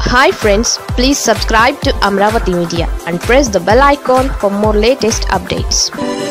hi friends please subscribe to Amaravati media and press the bell icon for more latest updates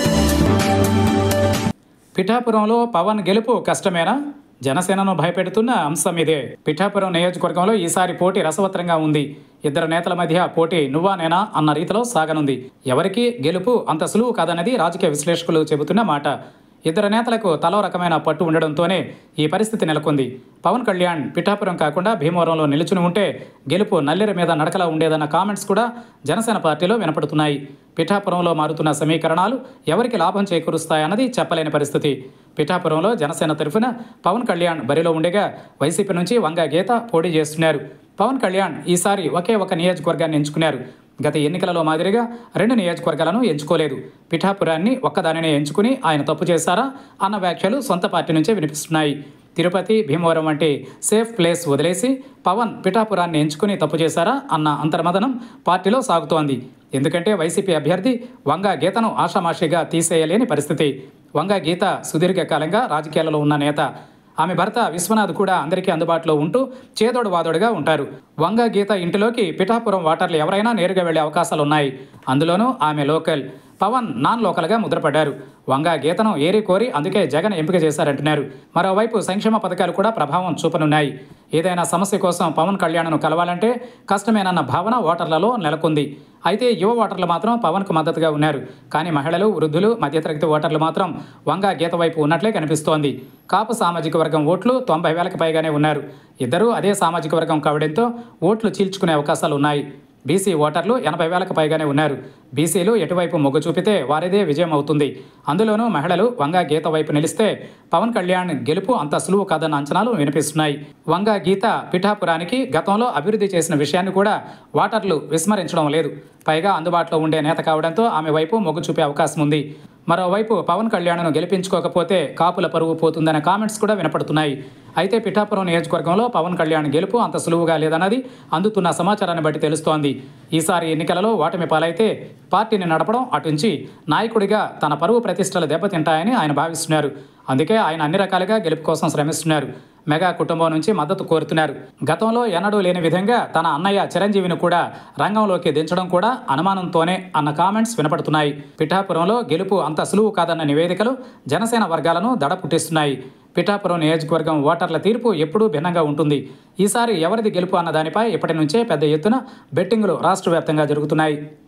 పిఠాపురంలో పవన్ గెలుపు కష్టమేనా జనసేనను భయపెడుతున్న అంశం ఇదే పిఠాపురం నియోజకవర్గంలో ఈసారి పోటీ రసవత్రంగా ఉంది ఇద్దరు నేతల మధ్య పోటీ నువ్వా నేనా అన్న రీతిలో సాగనుంది ఎవరికి గెలుపు అంత సులువు కాదన్నది రాజకీయ విశ్లేషకులు చెబుతున్న మాట ఇద్దరు నేతలకు తలో రకమైన పట్టు ఉండడంతోనే ఈ పరిస్థితి నెలకొంది పవన్ కళ్యాణ్ పిఠాపురం కాకుండా భీమవరంలో నిలుచుని ఉంటే గెలుపు నల్లిర మీద నడకలా ఉండేదన్న కామెంట్స్ కూడా జనసేన పార్టీలో వినపడుతున్నాయి పిఠాపురంలో మారుతున్న సమీకరణాలు ఎవరికి లాభం చేకూరుస్తాయన్నది చెప్పలేని పరిస్థితి పిఠాపురంలో జనసేన తరఫున పవన్ కళ్యాణ్ బరిలో ఉండగా వైసీపీ నుంచి వంగ గీత పోటీ చేస్తున్నారు పవన్ కళ్యాణ్ ఈసారి ఒకే ఒక నియోజకవర్గాన్ని ఎంచుకున్నారు గత ఎన్నికలలో మాదిరిగా రెండు నియోజకవర్గాలను ఎంచుకోలేదు పిఠాపురాన్ని ఒక్కదానినే ఎంచుకుని ఆయన తప్పు చేశారా అన్న వ్యాఖ్యలు సొంత పార్టీ నుంచే వినిపిస్తున్నాయి తిరుపతి భీమవరం వంటి సేఫ్ ప్లేస్ వదిలేసి పవన్ పిఠాపురాన్ని ఎంచుకుని తప్పు చేశారా అన్న అంతర్మదనం పార్టీలో సాగుతోంది ఎందుకంటే వైసీపీ అభ్యర్థి వంగ గీతను ఆషామాషిగా తీసేయలేని పరిస్థితి వంగ గీత సుదీర్ఘకాలంగా రాజకీయాలలో ఉన్న నేత ఆమె భర్త విశ్వనాథ్ కూడా అందరికీ అందుబాటులో ఉంటూ చేదోడు వాదోడుగా ఉంటారు వంగ గీత ఇంటిలోకి పిఠాపురం వాటర్లు ఎవరైనా నేరుగా వెళ్లే అవకాశాలు ఉన్నాయి అందులోనూ ఆమె లోకల్ పవన్ నాన్ లోకల్గా ముద్రపడ్డారు వంగ గీతను ఏరి కోరి అందుకే జగన్ ఎంపిక చేశారంటున్నారు మరోవైపు సంక్షేమ పథకాలు కూడా ప్రభావం చూపనున్నాయి ఏదైనా సమస్య కోసం పవన్ కళ్యాణ్ను కలవాలంటే కష్టమేనన్న భావన ఓటర్లలో నెలకొంది అయితే యువ ఓటర్లు మాత్రం పవన్కు మద్దతుగా ఉన్నారు కానీ మహిళలు వృద్ధులు మధ్యతరగతి ఓటర్లు మాత్రం వంగ గీత వైపు ఉన్నట్లే కనిపిస్తోంది కాపు సామాజిక వర్గం ఓట్లు తొంభై వేలకు పైగానే ఉన్నారు ఇద్దరూ అదే సామాజిక వర్గం కావడంతో ఓట్లు చీల్చుకునే అవకాశాలు ఉన్నాయి బీసీ ఓటర్లు ఎనభై వేలకు పైగానే ఉన్నారు బీసీలు ఎటువైపు మొగ్గు చూపితే వారిదే విజయం అవుతుంది అందులోనూ మహిళలు వంగ గీత వైపు నిలిస్తే పవన్ కళ్యాణ్ గెలుపు అంత సులువు కాదన్న అంచనాలు వినిపిస్తున్నాయి వంగ గీత పిఠాపురానికి గతంలో అభివృద్ధి చేసిన విషయాన్ని కూడా ఓటర్లు విస్మరించడం లేదు పైగా అందుబాటులో ఉండే నేత కావడంతో ఆమె వైపు మొగ్గు చూపే అవకాశం ఉంది మరోవైపు పవన్ కళ్యాణ్ను గెలిపించుకోకపోతే కాపుల పరువు పోతుందనే కామెంట్స్ కూడా వినపడుతున్నాయి అయితే పిఠాపురం నియోజకవర్గంలో పవన్ కళ్యాణ్ గెలుపు అంత సులువుగా లేదన్నది అందుతున్న సమాచారాన్ని బట్టి తెలుస్తోంది ఈసారి ఎన్నికలలో ఓటమి పాలైతే పార్టీని నడపడం అటుంచి నాయకుడిగా తన పరువు ప్రతిష్టలు దెబ్బతింటాయని ఆయన భావిస్తున్నారు అందుకే ఆయన అన్ని రకాలుగా గెలుపు కోసం శ్రమిస్తున్నారు మెగా కుటుంబం నుంచి మద్దతు కోరుతున్నారు గతంలో ఎన్నడూ లేని విధంగా తన అన్నయ్య చిరంజీవిని కూడా రంగంలోకి దించడం కూడా అనుమానంతోనే అన్న కామెంట్స్ వినపడుతున్నాయి పిఠాపురంలో గెలుపు అంత సులువు కాదన్న నివేదికలు జనసేన వర్గాలను దడ పుట్టిస్తున్నాయి పిఠాపురం నియోజకవర్గం ఓటర్ల తీర్పు ఎప్పుడూ భిన్నంగా ఉంటుంది ఈసారి ఎవరిది గెలుపు అన్న దానిపై ఇప్పటి నుంచే పెద్ద ఎత్తున బెట్టింగులు రాష్ట్ర వ్యాప్తంగా జరుగుతున్నాయి